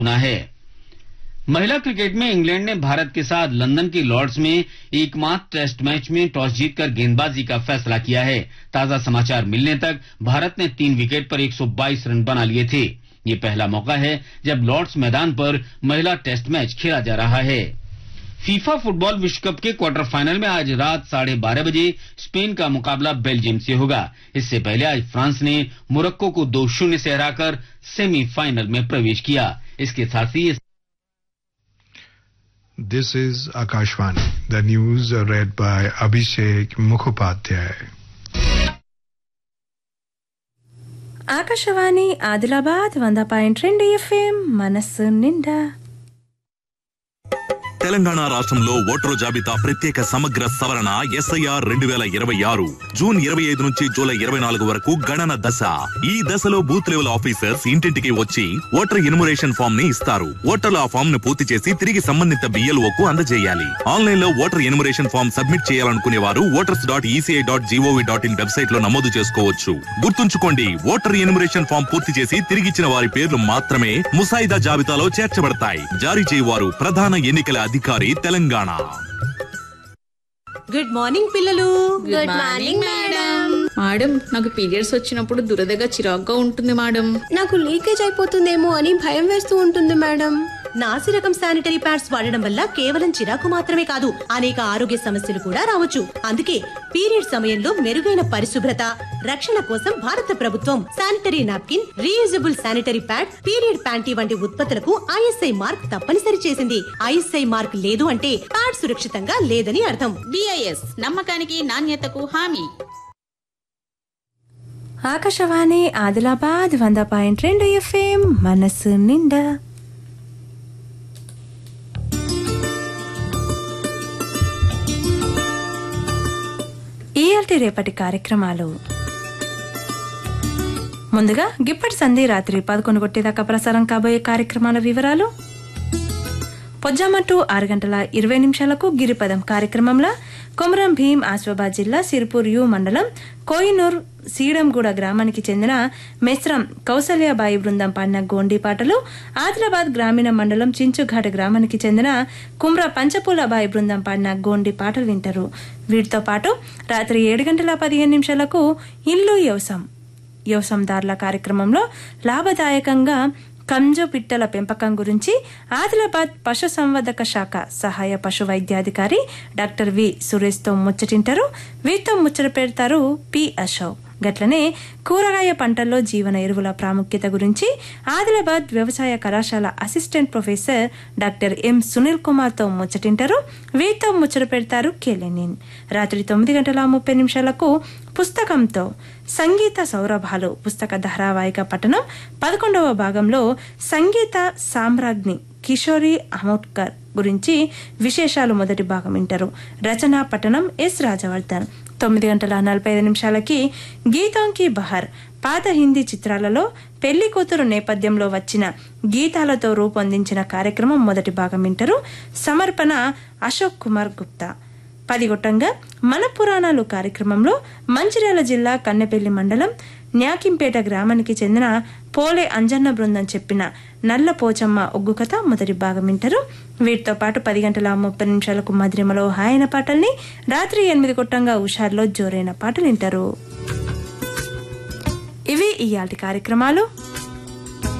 होना है महिला क्रिकेट में इंग्लैंड ने भारत के साथ लंदन की लॉर्ड्स में एकमात्र टेस्ट मैच में टॉस जीतकर गेंदबाजी का फैसला किया है ताजा समाचार मिलने तक भारत ने तीन विकेट पर 122 रन बना लिए थे ये पहला मौका है जब लॉर्ड्स मैदान पर महिला टेस्ट मैच खेला जा रहा है फीफा फुटबॉल विश्व कप के क्वार्टर फाइनल में आज रात साढ़े बारह बजे स्पेन का मुकाबला बेल्जियम से होगा इससे पहले आज फ्रांस ने मोरक्को को दो शून्य से हराकर सेमीफाइनल में प्रवेश किया इसके साथ ही This is Akashvani. The news are read by Abhishek Mukhopadhyay. Akashvani Adilabad వంద పాయింట్ రెండు ఎఫ్ఎం మనస్సు నిండా తెలంగాణ రాష్ట్రంలో ఓటరు జాబితా ప్రత్యేక సమగ్ర సవరణ ఎస్ఐఆర్ రెండు వేల ఇరవై ఆరు జూన్ ఇరవై ఐదు నుంచి జూలై ఇరవై నాలుగు వరకు గణన దశ ఈ దశలో బూత్ లెవెల్ ఆఫీసర్స్ ఇంటింటికి వచ్చి ఓటర్ ఎన్యుమరేషన్ ఫామ్ ని ఇస్తారు ఓటర్లు ఆ ఫామ్ ను పూర్తి చేసి తిరిగి సంబంధిత బిఎల్ఓ కు అందజేయాలి ఆన్లైన్ లో ఓటర్ ఎన్యుమరేషన్ ఫామ్ సబ్మిట్ చేయాలనుకునే వారు voters dot ECI dot GOV dot in website లో నమోదు చేసుకోవచ్చు గుర్తుంచుకోండి ఓటర్ ఎన్యుమరేషన్ ఫామ్ పూర్తి చేసి తిరిగిచ్చిన వారి పేర్లు మాత్రమే ముసాయిదా జాబితాలో చేర్చబడతాయి జారీ చేయవారు ప్రధాన ఎన్నికల అధికారి తెలంగాణ గుడ్ మార్నింగ్ పిల్లలు గుడ్ మార్నింగ్ మేడం మేడం నాకు పీరియడ్స్ వచ్చినప్పుడు దురదగా చిరాగ్గా ఉంటుంది మేడం నాకు లీకేజ్ అయిపోతుందేమో అని భయం వేస్తూ ఉంటుంది మేడం నాసి రకం శానిటరీ ప్యాడ్స్ వాడడం వల్ల కేవలం చిరాకు మాత్రమే కాదు అనేక ఆరోగ్య సమస్యలు కూడా రావచ్చు అందుకే పీరియడ్ సమయంలో మెరుగైన పరిశుభ్రత రక్షణ కోసం భారత ప్రభుత్వం sanitary napkin reusable sanitary pad period panty వంటి ఉత్పత్తులకు ఐఎస్ఐ మార్క్ తప్పనిసరి చేసింది ఐఎస్ఐ మార్క్ లేదు అంటే ప్యాడ్ సురక్షితంగా లేదని అర్థం బిఐఎస్ నమ్మకానికి నాణ్యతకు హామీ ఆకాశవాణి ఆదిలాబాద్ వంద పాయింట్ రెండు ఎఫ్ఎం మనస్సు నిండా ఈఎల్టీ రేపటి కార్యక్రమాలు ముందుగా గిప్పటి సంధి రాత్రి పదకొండు కొట్టేదాకా ప్రసారం కాబోయే కార్యక్రమాల వివరాలు పొజ్జామట్టు ఆరు గంటల ఇరవై నిమిషాలకు గిరిపదం కార్యక్రమంలో కొమరం భీం ఆస్వాబాద్ జిల్లా సిరిపూర్ యు మండలం కోయినూర్ సీడంగూడ గ్రామానికి చెందిన మెస్రం కౌసల్యాబాయి బృందం పాడిన గోండి పాటలు ఆదిలాబాద్ గ్రామీణ మండలం చించుఘాట్ గ్రామానికి చెందిన కుమ్ర పంచపూలబాయి బృందం పాడిన గోండి పాటలు వింటారు వీటితో పాటు రాత్రి ఏడు గంటల పదిహేను నిమిషాలకు ఇల్లు వ్యవసాయం వ్యవసాయదారుల కార్యక్రమంలో లాభదాయకంగా కంజు పిట్టల పెంపకం గురించి ఆదిలాబాద్ పశు సంవర్ధక శాఖ సహాయ పశు వైద్యాధికారి డాక్టర్ వి సురేష్తో ముచ్చటింటారు వీరితో ముచ్చట పెడతారు పి అశోక్ గట్లనే కూరగాయ పంటల్లో జీవన ఎరువుల ప్రాముఖ్యత గురించి ఆదిలాబాద్ వ్యవసాయ కళాశాల assistant professor doctor M Sunil కుమార్తో ముచ్చటింటారు వీరితో ముచ్చట పెడతారు కేలెనిన్ రాత్రి తొమ్మిది గంటల ముప్పై నిమిషాలకు పుస్తకంతో సంగీత సౌరభాలు పుస్తక ధారావాహిక పఠనం పదకొండవ భాగంలో సంగీత సామ్రాజ్ఞి కిషోరి అమోట్కర్ గురించి విశేషాలు మొదటి భాగం వింటారు రచనా పఠనం ఎస్ రాజవర్ధన్ తొమ్మిది గంటల నలభై ఐదు నిమిషాలకి గీతాంకి బహర్ పాత హిందీ చిత్రాలలో పెళ్లి కూతురు నేపథ్యంలో వచ్చిన గీతాలతో రూపొందించిన కార్యక్రమం మొదటి భాగం వింటారు సమర్పణ అశోక్ కుమార్ గుప్తా పదిగొట్టంగా మన పురాణాలు కార్యక్రమంలో మంచిర్యాల జిల్లా కన్నెపల్లి మండలం న్యాకింపేట గ్రామానికి చెందిన పోలే అంజన్న బృందం చెప్పిన నల్ల పోచమ్మ ఒగ్గు కథ మొదటి భాగం వింటారు వీటితో పాటు పది గంటల ముప్పై నిమిషాలకు మధురిమలో హాయన పాటల్ని రాత్రి ఎనిమిది కొట్టంగా హుషార్లో జోరైన పాటలు వింటారు ఇవి ఇయాల్టి కార్యక్రమాలు